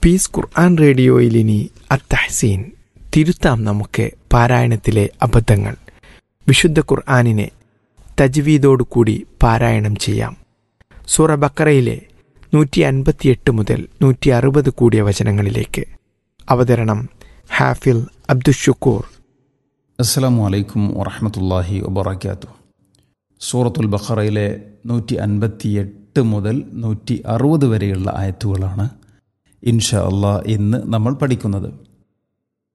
piece ഖുർആൻ റേഡിയോയിൽ ഇനി അത്തഹസീൻ തിരുത്താം നമുക്ക് പാരായണത്തിലെ അബദ്ധങ്ങൾ വിശുദ്ധ ഖുർആാനിനെ തജ്വീദോടുകൂടി പാരായണം ചെയ്യാം സൂറ ബക്കറയിലെ നൂറ്റി അൻപത്തിയെട്ട് മുതൽ നൂറ്റി അറുപത് കൂടിയ വചനങ്ങളിലേക്ക് അവതരണം ഹാഫിൽ അബ്ദുഷുക്കൂർ അസ്സലാമു അലൈക്കും വറഹമത്തല്ലാഹി വബർക്കാത്തു സൂറത്തുൽ ബഖറയിലെ നൂറ്റി അൻപത്തി എട്ട് മുതൽ നൂറ്റി അറുപത് വരെയുള്ള ആയത്തുകളാണ് ഇൻഷാ അള്ളാഹ് ഇന്ന് നമ്മൾ പഠിക്കുന്നത്